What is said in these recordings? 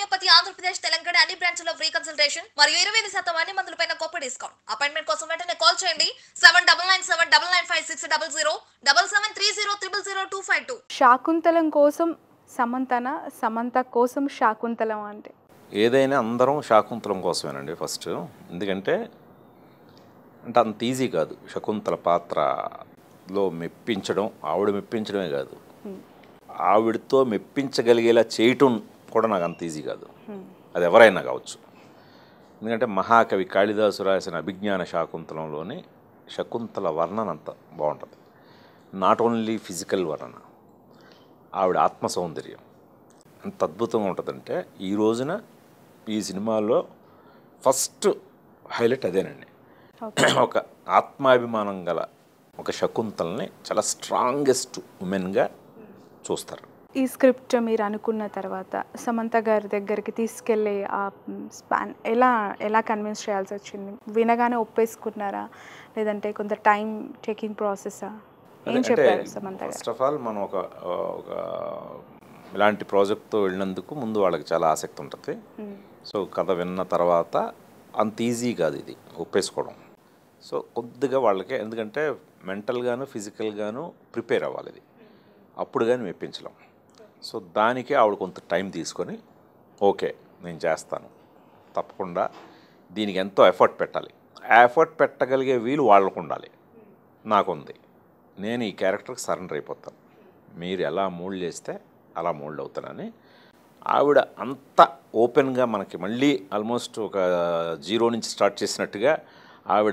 Homeopathy Andhra Pradesh Telangana అన్ని బ్రాంచ్లో free consultation మరియు ఇరవై ఐదు శాతం అన్ని మందులపైన గొప్ప డిస్కౌంట్ అపాయింట్మెంట్ కోసం వెంటనే కాల్ చేయండి seven double nine seven double nine five six double zero double seven three zero triple zero two five two Shaakuntalam కోసం సమంతన సమంత కోసం శాకుంతలం అంటే ఏదైనా అందరం శాకుంతలం కోసమేనండి ఫస్ట్ ఎందుకంటే అంటే అంత ఈజీ కాదు శకుంతల పాత్రలో మెప్పించడం ఆవిడ మెప్పించడమే కాదు ఆవిడతో మెప్పించగలిగేలా చేయటం కూడా నాకు అంత ఈజీ కాదు అది ఎవరైనా కావచ్చు ఎందుకంటే మహాకవి కాళిదాసు రాసిన అభిజ్ఞాన శాకుంతలంలోని శకుంతల వర్ణన అంత బాగుంటుంది నాట్ ఓన్లీ ఫిజికల్ వర్ణన ఆవిడ ఆత్మ సౌందర్యం ఎంత అద్భుతంగా ఉంటుందంటే ఈ రోజున ఈ సినిమాలో ఫస్ట్ హైలైట్ అదేనండి ఒక ఆత్మాభిమానం గల ఒక శకుంతల్ని చాలా స్ట్రాంగెస్ట్ ఉమెన్గా చూస్తారు ఈ స్క్రిప్ట్ మీరు అనుకున్న తర్వాత సమంత గారి దగ్గరికి తీసుకెళ్ళి ఆ స్పాన్ ఎలా ఎలా కన్విన్స్ చేయాల్సి వచ్చింది వినగానే ఒప్పేసుకున్నారా లేదంటే కొంత టైం టేకింగ్ ప్రాసెసా ఏం చెప్పారు సమంత గారు ఫస్ట్ ఆఫ్ ఆల్ మనం ఒక ఒక ఇలాంటి ప్రాజెక్ట్తో వెళ్ళినందుకు ముందు వాళ్ళకి చాలా ఆసక్తి ఉంటుంది సో కథ విన్న తర్వాత అంత ఈజీ కాదు ఇది ఒప్పేసుకోవడం సో కొద్దిగా వాళ్ళకి ఎందుకంటే మెంటల్గాను ఫిజికల్గాను ప్రిపేర్ అవ్వాలి ఇది అప్పుడు కానీ మెప్పించలేం సో దానికి ఆవిడ కొంత టైం తీసుకొని ఓకే నేను చేస్తాను తప్పకుండా దీనికి ఎంతో ఎఫర్ట్ పెట్టాలి ఆ ఎఫర్ట్ పెట్టగలిగే వీలు వాళ్ళకు ఉండాలి నాకుంది నేను ఈ క్యారెక్టర్కి సరెండర్ అయిపోతాను మీరు ఎలా మోల్డ్ చేస్తే అలా మోల్డ్ అవుతానని ఆవిడ అంత ఓపెన్గా మనకి మళ్ళీ ఆల్మోస్ట్ ఒక జీరో నుంచి స్టార్ట్ చేసినట్టుగా ఆవిడ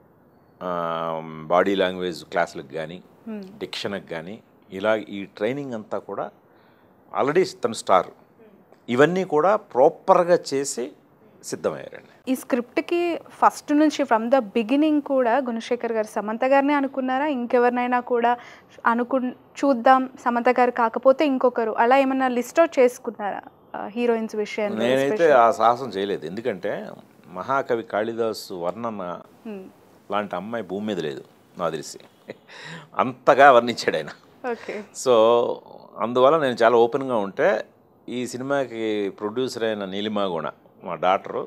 బాడీ లాంగ్వేజ్ క్లాసులకు కానీ డిక్షన్కి కానీ ఇలా ఈ ట్రైనింగ్ అంతా కూడా ఆల్రెడీ తను స్టార్ ఇవన్నీ కూడా ప్రాపర్గా చేసి సిద్ధమయ్యారండి ఈ స్క్రిప్ట్కి ఫస్ట్ నుంచి ఫ్రమ్ ద బిగినింగ్ కూడా గుణశేఖర్ గారు సమంత గారినే అనుకున్నారా ఇంకెవరినైనా కూడా అనుకు చూద్దాం సమంత గారు కాకపోతే ఇంకొకరు అలా ఏమన్నా లిస్ట్ అవుట్ చేసుకున్నారా హీరోయిన్స్ విషయంలో నేనైతే ఆ సాహసం చేయలేదు ఎందుకంటే మహాకవి కాళిదాసు వర్ణన లాంటి అమ్మాయి భూమి మీద లేదు నాకు తెలిసి అంతగా వర్ణించాడు ఆయన ఓకే సో అందువల్ల నేను చాలా ఓపెన్గా ఉంటే ఈ సినిమాకి ప్రొడ్యూసర్ అయిన నీలిమా గుణ మా డాక్టరు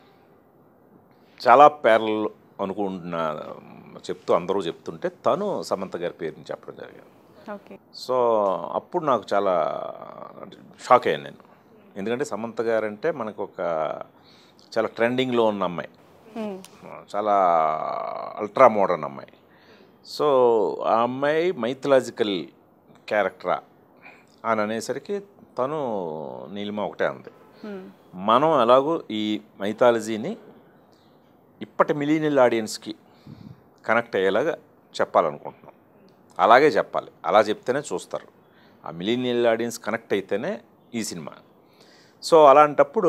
చాలా పేర్లు అనుకుంటున్న చెప్తూ అందరూ చెప్తుంటే తను సమంత గారి పేరుని చెప్పడం జరిగింది ఓకే సో అప్పుడు నాకు చాలా షాక్ అయ్యాను నేను ఎందుకంటే సమంత గారు అంటే మనకు ఒక చాలా ట్రెండింగ్లో ఉన్న అమ్మాయి చాలా అల్ట్రా మోడర్న్ అమ్మాయి సో ఆ అమ్మాయి మైథలాజికల్ క్యారెక్టరా అని అనేసరికి తను నీలిమ ఒకటే ఉంది మనం ఎలాగో ఈ మైథాలజీని ఇప్పటి మిలీనియల్ ఆడియన్స్కి కనెక్ట్ అయ్యేలాగా చెప్పాలనుకుంటున్నాం అలాగే చెప్పాలి అలా చెప్తేనే చూస్తారు ఆ మిలీనియల్ ఆడియన్స్ కనెక్ట్ అయితేనే ఈ సినిమా సో అలాంటప్పుడు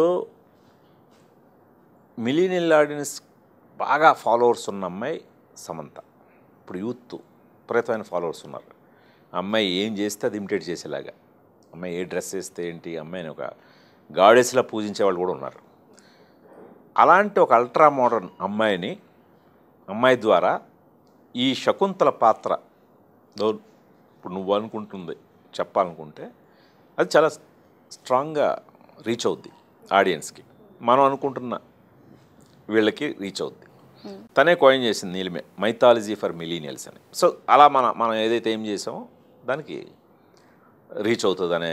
మిలీనియల్ ఆడియన్స్ బాగా ఫాలోవర్స్ ఉన్న అమ్మాయి సమంత ఇప్పుడు యూత్ విపరీతమైన ఫాలోవర్స్ ఉన్నారు ఆ అమ్మాయి ఏం చేస్తే అది ఇమిటేట్ చేసేలాగా అమ్మాయి ఏ డ్రెస్ వేస్తే ఏంటి అమ్మాయిని ఒక గాడెస్లా పూజించే వాళ్ళు కూడా ఉన్నారు అలాంటి ఒక అల్ట్రా మోడర్న్ అమ్మాయిని అమ్మాయి ద్వారా ఈ శకుంతల పాత్రలో ఇప్పుడు నువ్వు అనుకుంటుంది చెప్పాలనుకుంటే అది చాలా స్ట్రాంగ్గా రీచ్ అవుద్ది ఆడియన్స్కి మనం అనుకుంటున్న వీళ్ళకి రీచ్ అవుద్ది తనే కాయిన్ చేసింది నీలిమే మైథాలజీ ఫర్ మిలీనియల్స్ అని సో అలా మన మనం ఏదైతే ఏం చేసామో దానికి రీచ్ అవుతుందనే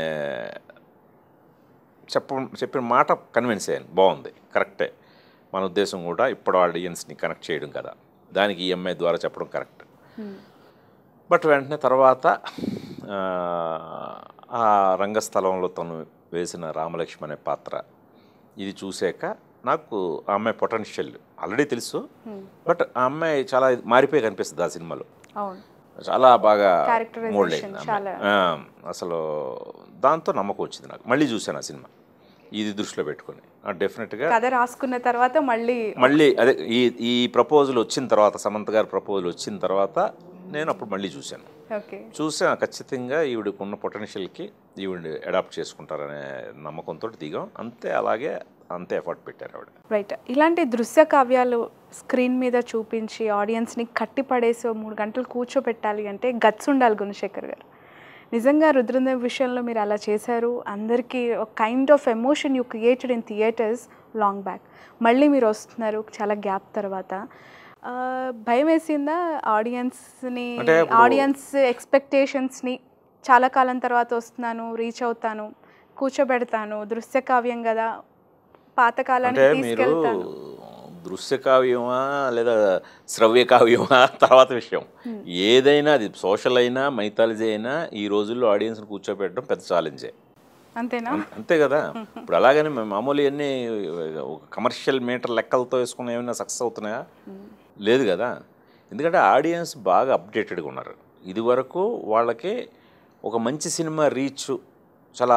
చెప్ప చెప్పిన మాట కన్విన్స్ అయ్యాను బాగుంది కరెక్టే మన ఉద్దేశం కూడా ఇప్పుడు ఆడియన్స్ని కనెక్ట్ చేయడం కదా దానికి ఈఎంఐ ద్వారా చెప్పడం కరెక్ట్ బట్ వెంటనే తర్వాత ఆ, ఆ రంగస్థలంలో తను వేసిన రామలక్ష్మి అనే పాత్ర ఇది చూసాక నాకు ఆ అమ్మాయి పొటెన్షియల్ ఆల్రెడీ తెలుసు బట్ ఆ అమ్మాయి చాలా మారిపోయి కనిపిస్తుంది ఆ సినిమాలో అవును చాలా బాగా Characterization మోల్డ్ అయింది ఆ చాలా. అమ్మాయి. ఆ, అసలు దాంతో నమ్మకం వచ్చింది నాకు మళ్ళీ చూశాను ఆ సినిమా ఇది దృష్టిలో పెట్టుకొని డెఫినెట్గా కథ రాసుకున్న తర్వాత మళ్ళీ మళ్ళీ అదే ఈ ఈ ప్రపోజల్ వచ్చిన తర్వాత సమంత గారి ప్రపోజల్ వచ్చిన తర్వాత నేను అప్పుడు మళ్ళీ చూశాను ఓకే చూసా ఖచ్చితంగా ఈవిడకు ఉన్న పొటెన్షియల్కి ఈవిడ అడాప్ట్ చేసుకుంటారనే నమ్మకంతో దిగాం అంతే అలాగే అంతే ఎఫర్ట్ పెట్టారు ఆవిడ రైట్ ఇలాంటి దృశ్య కావ్యాలు స్క్రీన్ మీద చూపించి ఆడియన్స్ని కట్టి పడేసి ఓ మూడు గంటలు కూర్చోబెట్టాలి అంటే గట్స్ ఉండాలి గుణశేఖర్ గారు నిజంగా రుద్రదేవ్ విషయంలో మీరు అలా చేశారు అందరికీ ఒక kind of emotion you created in theatres long back మళ్ళీ మీరు వస్తున్నారు చాలా గ్యాప్ తర్వాత ఆ, భయం వేసిందా ఆడియన్స్ని అంటే ఇప్పుడు- ఆడియన్స్ ఎక్స్పెక్టేషన్స్ని చాలా కాలం తర్వాత వస్తున్నాను రీచ్ అవుతాను కూర్చోబెడతాను దృశ్య కావ్యం కదా అంటే పాతకాలానికి మీరు తీసుకెళ్తాను దృశ్య కావ్యమా లేదా శ్రవ్య కావ్యమా తర్వాత విషయం ఏదైనా అది సోషల్ అయినా మైథాలజీ అయినా ఈ రోజుల్లో ఆడియన్స్ని కూర్చోబెట్టడం పెద్ద ఛాలెంజే అంతేనా అంతే కదా ఇప్పుడు అలాగని మా- మామూలు అన్నీ ఒక కమర్షియల్ మీటర్ లెక్కలతో వేసుకున్న ఏమైనా సక్సెస్ అవుతున్నాయా లేదు కదా ఎందుకంటే ఆడియన్స్ బాగా అప్డేటెడ్గా ఉన్నారు ఇది వరకు వాళ్ళకి ఒక మంచి సినిమా రీచ్ చాలా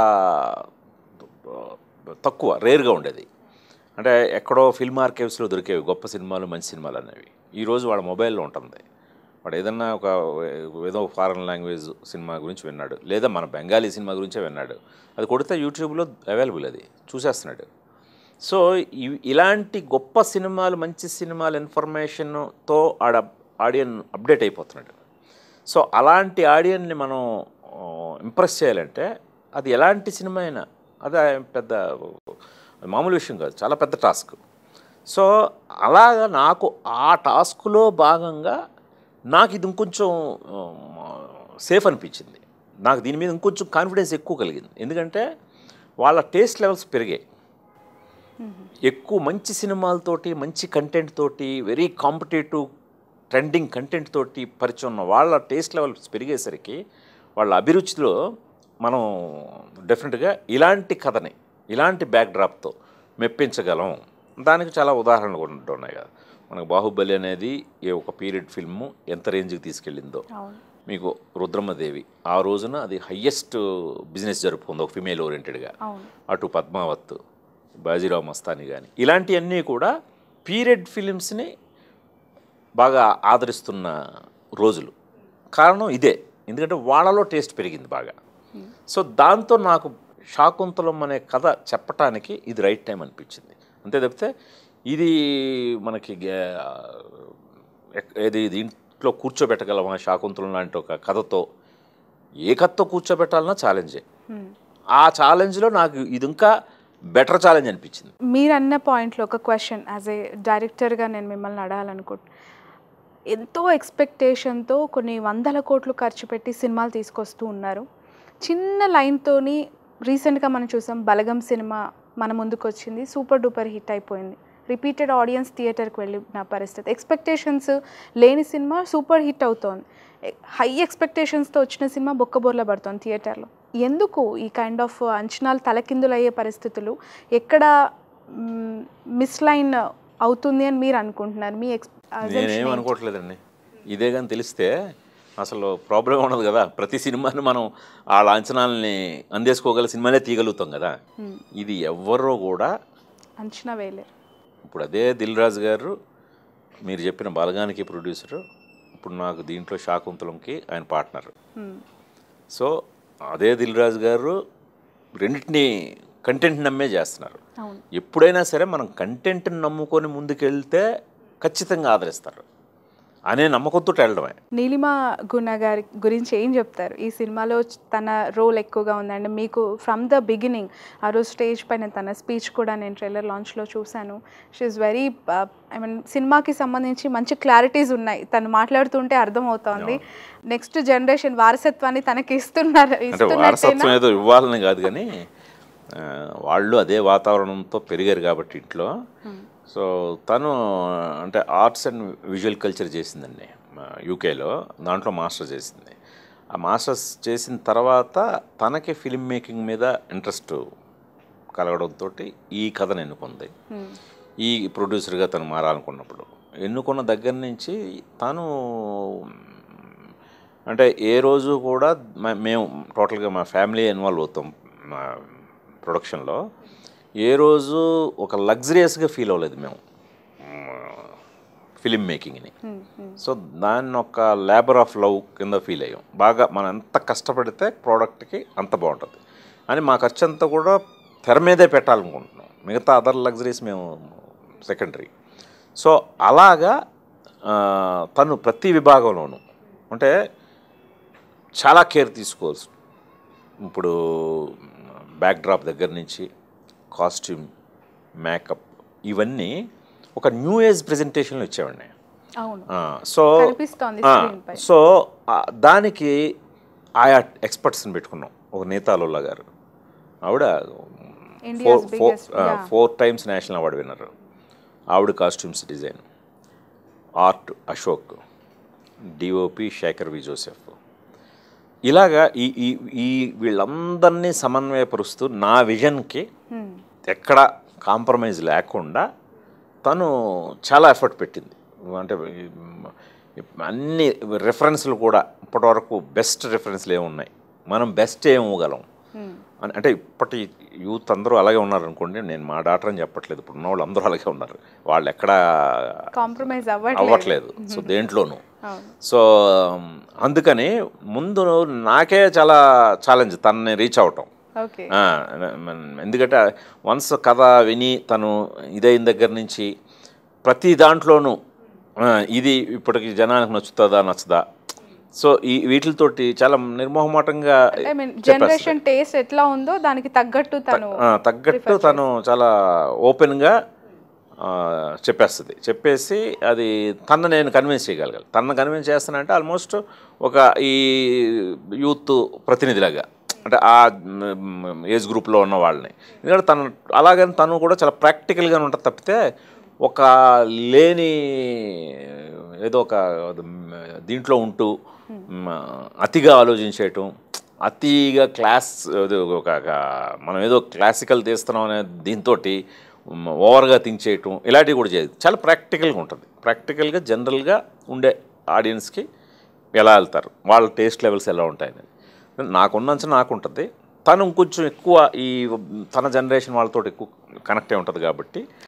తక్కువ రేర్గా ఉండేది అంటే ఎక్కడో ఫిల్మ్ ఆర్కైవ్స్లో దొరికేవి గొప్ప సినిమాలు మంచి సినిమాలు అనేవి ఈరోజు వాళ్ళ మొబైల్లో ఉంటుంది వాడు ఏదన్నా ఒక ఏదో ఫారెన్ లాంగ్వేజ్ సినిమా గురించి విన్నాడు లేదా మన బెంగాలీ సినిమా గురించే విన్నాడు అది కొడితే యూట్యూబ్లో అవైలబుల్ అది చూసేస్తున్నాడు సో ఇ- ఇలాంటి గొప్ప సినిమాలు మంచి సినిమాలు ఇన్ఫర్మేషన్తో ఆడ ఆడియన్ అప్డేట్ అయిపోతున్నాడు సో అలాంటి ఆడియన్ని మనం ఇంప్రెస్ చేయాలంటే అది ఎలాంటి సినిమా అయినా అది పెద్ద మామూలు విషయం కాదు చాలా పెద్ద టాస్క్ సో అలాగా నాకు ఆ టాస్క్లో భాగంగా నాకు ఇది ఇంకొంచెం సేఫ్ అనిపించింది నాకు దీని మీద ఇంకొంచెం కాన్ఫిడెన్స్ ఎక్కువ కలిగింది ఎందుకంటే వాళ్ళ టేస్ట్ లెవెల్స్ పెరిగాయి ఎక్కువ మంచి సినిమాలతోటి మంచి కంటెంట్ తోటి వెరీ కాంపిటేటివ్ ట్రెండింగ్ కంటెంట్ తోటి పరిచయం ఉన్న వాళ్ళ టేస్ట్ లెవెల్స్ పెరిగేసరికి వాళ్ళ అభిరుచిలో మనం డెఫినెట్గా ఇలాంటి కథని ఇలాంటి బ్యాక్డ్రాప్తో మెప్పించగలం దానికి చాలా ఉదాహరణలు కూడా ఉంటున్నాయి కదా మనకు బాహుబలి అనేది ఏ ఒక పీరియడ్ ఫిల్మ్ ఎంత రేంజ్కి తీసుకెళ్ళిందో అవును మీకు రుద్రమ్మదేవి ఆ రోజున అది హయ్యెస్ట్ బిజినెస్ జరుపుకుంది ఒక ఫిమేల్ ఓరియంటెడ్గా అవును అటు పద్మావత్ బాజీరావు మస్తాని కానీ ఇలాంటివన్నీ కూడా పీరియడ్ ఫిలిమ్స్ని బాగా ఆదరిస్తున్న రోజులు కారణం ఇదే ఎందుకంటే వాళ్ళలో టేస్ట్ పెరిగింది బాగా సో దాంతో నాకు శాకుంతలం అనే కథ చెప్పటానికి ఇది రైట్ టైం అనిపించింది అంతే తప్పితే ఇది మనకి గే- ఎక్- ఏది దీంట్లో కూర్చోబెట్టగలమా శాకుంతలం లాంటి ఒక కథతో ఏ కథతో కూర్చోబెట్టాలన్నా ఛాలెంజే Hmm. ఆ ఛాలెంజ్లో నాకు ఇది ఇంకా బెటర్ ఛాలెంజ్ అనిపించింది మీరు అన్న పాయింట్లో ఒక క్వశ్చన్ యాజ్ ఏ డైరెక్టర్గా నేను మిమ్మల్ని అడగాలనుకుంటున్నాను ఎంతో ఎక్స్పెక్టేషన్తో కొన్ని వందల కోట్లు ఖర్చు పెట్టి సినిమాలు తీసుకొస్తూ ఉన్నారు చిన్న లైన్తోని రీసెంట్గా మనం చూసాం బలగం సినిమా మన ముందుకు వచ్చింది సూపర్ డూపర్ హిట్ అయిపోయింది రిపీటెడ్ ఆడియన్స్ థియేటర్కి వెళ్ళిన పరిస్థితి ఎక్స్పెక్టేషన్స్ లేని సినిమా సూపర్ హిట్ అవుతోంది హై ఎక్స్పెక్టేషన్స్తో వచ్చిన సినిమా బొక్కబోర్ల పడుతోంది థియేటర్లో ఎందుకు ఈ కైండ్ ఆఫ్ అంచనాలు తలకిందులయ్యే పరిస్థితులు ఎక్కడ మిస్లైన్ అవుతుంది అని మీరు అనుకుంటున్నారు మీ ఎక్స్ నేనేం అనుకోవట్లేదండి ఇదే కానీ తెలిస్తే అసలు ప్రాబ్లం ఉండదు కదా ప్రతి సినిమాని మనం ఆ లాంఛనాలని అందేసుకోగల సినిమానే తీయగలుగుతాం కదా ఇది ఎవ్వరో కూడా అంచనా వేయలేరు ఇప్పుడు అదే దిల్ రాజు గారు మీరు చెప్పిన బలగానికి ప్రొడ్యూసరు ఇప్పుడు నాకు దీంట్లో శాకుంతలంకి ఆయన పార్ట్నర్ Hmm. సో అదే దిల్ రాజు గారు రెండింటిని కంటెంట్ నమ్మే చేస్తున్నారు అవును ఎప్పుడైనా సరే మనం కంటెంట్ని నమ్ముకొని ముందుకెళ్తే ఖచ్చితంగా ఆదరిస్తారు అనే నమ్మకంతో వెళ్ళడమే నీలిమ గుణ గారి గురించి ఏం చెప్తారు ఈ సినిమాలో చ- తన రోల్ ఎక్కువగా ఉందండి మీకు ఫ్రమ్ ద బిగినింగ్ ఆ రోజు స్టేజ్ పైన తన స్పీచ్ కూడా నేను ట్రైలర్ లాంచ్లో చూశాను షీఈ్ వెరీ ఐ మీన్ సినిమాకి సంబంధించి మంచి క్లారిటీస్ ఉన్నాయి తను మాట్లాడుతుంటే అర్థమవుతోంది నెక్స్ట్ జనరేషన్ వారసత్వాన్ని తనకి ఇస్తున్నారు అంటే ఇస్తున్నట్టేనా వారసత్వం ఏదో ఇవ్వాలని కాదు కానీ ఆ, వాళ్ళు అదే వాతావరణంతో పెరిగారు కాబట్టి ఇంట్లో సో తను అంటే ఆర్ట్స్ అండ్ విజువల్ కల్చర్ చేసిందండి యూకేలో దాంట్లో మాస్టర్ చేసింది ఆ మాస్టర్స్ చేసిన తర్వాత తనకి ఫిల్మ్ మేకింగ్ మీద ఇంట్రెస్ట్ కలగడంతో ఈ కథను ఎన్నుకుంది Hmm. ఈ ప్రొడ్యూసర్గా తను మారాలనుకున్నప్పుడు ఎన్నుకున్న దగ్గర నుంచి తను అంటే ఏ రోజు కూడా మ- మేము టోటల్గా మా ఫ్యామిలీ ఇన్వాల్వ్ అవుతాం మా ప్రొడక్షన్లో ఏ రోజు ఒక లగ్జరియస్గా ఫీల్ అవ్వలేదు మేము ఫిలిం మేకింగ్ని Hmm. Hmm. సో దాన్ని ఒక లేబర్ ఆఫ్ లవ్ కింద ఫీల్ అయ్యాం బాగా మనం ఎంత కష్టపడితే ప్రోడక్ట్కి అంత బాగుంటుంది అని మా ఖర్చు అంతా కూడా తెర మీదే పెట్టాలనుకుంటున్నాం మిగతా అదర్ లగ్జరీస్ మేము సెకండరీ సో అలాగా ఆ, తను ప్రతి విభాగంలోనూ అంటే చాలా కేర్ తీసుకోవాల్సి ఇప్పుడు బ్యాక్ డ్రాప్ దగ్గర నుంచి కాస్ట్యూమ్ మేకప్ ఇవన్నీ ఒక న్యూ ఏజ్ ప్రజెంటేషన్లో ఇచ్చేవాడిని అవును ఆ, సో కనిపిస్తోంది ఆ, screen పై. సో ఆ, దానికి ఆయా ఎక్స్పర్ట్స్ని పెట్టుకున్నాం ఒక నేతాలోలా గారు ఆవిడ India's four four biggest, yeah. Four times national award winner ఆవిడ costumes design art Ashok DOP Shekhar V Joseph ఇలాగా ఈ ఈ ఈ వీళ్ళందరినీ సమన్వయపరుస్తూ నా విజన్కి Hmm. ఎక్కడ కాంప్రమైజ్ లేకుండా తను చాలా ఎఫర్ట్ పెట్టింది అంటే ఈ- అన్ని రెఫరెన్స్లు కూడా ఇప్పటివరకు బెస్ట్ రెఫరెన్స్లు ఏమున్నాయి మనం బెస్ట్ ఏం ఇవ్వగలం Hmm. అని- అంటే ఇప్పటి యూత్ అందరూ అలాగే ఉన్నారు అనుకోండి నేను మా డాక్టర్ అని చెప్పట్లేదు ఇప్పుడు ఉన్న వాళ్ళు అందరూ అలాగే ఉన్నారు వాళ్ళు ఎక్కడ కాంప్రమైజ్ అవ్వట్లేదు అవ్వట్లేదు సో దేంట్లోనూ అవును సో అందుకని ముందు నాకే చాలా ఛాలెంజ్ తనని రీచ్ అవటం ఓకే ఆ, మన- ఎందుకంటే వన్స్ కథ విని తను ఇదైన దగ్గర నుంచి ప్రతి దాంట్లోనూ ఆ, ఇది ఇప్పటికి జనానికి నచ్చుతుందా నచ్చదా సో ఈ వీటితోటి చాలా నిర్మోహమాటంగా ఐ మీన్ చెప్పేస్తుంది. జనరేషన్ టేస్ట్ ఎట్లా ఉందో దానికి తగ్గట్టు తను ఆ, తగ్గట్టు తను చాలా ఓపెన్గా ఆ, చెప్పేస్తుంది చెప్పేసి అది తను నేను కన్విన్స్ చేయగలగాలి తనను కన్విన్స్ చేస్తానంటే ఆల్మోస్ట్ ఒక ఈ యూత్ ప్రతినిధిలాగా అంటే ఆ ఏజ్ గ్రూప్లో ఉన్న వాళ్ళని ఎందుకంటే తను అలాగని తను కూడా చాలా ప్రాక్టికల్గా ఉంటుంది తప్పితే ఒక లేని ఏదో ఒక దీంట్లో ఉంటూ మ్, అతిగా ఆలోచించేయటం అతిగా క్లాస్ ఏదో ఒక ఒక మనం ఏదో క్లాసికల్ తీస్తున్నాం అనే దీంతో ఓవర్గా థింక్ చేయటం ఇలాంటివి కూడా చేయదు చాలా ప్రాక్టికల్గా ఉంటుంది ప్రాక్టికల్గా జనరల్గా ఉండే ఆడియన్స్కి ఎలా వెళ్తారు వాళ్ళ టేస్ట్ లెవెల్స్ ఎలా ఉంటాయని నాకున్నంచ నాకు ఉంటుంది తను కొంచెం ఎక్కువ ఈ తన జనరేషన్ వాళ్ళతో ఎక్కువ కనెక్ట్ అయి ఉంటుంది కాబట్టి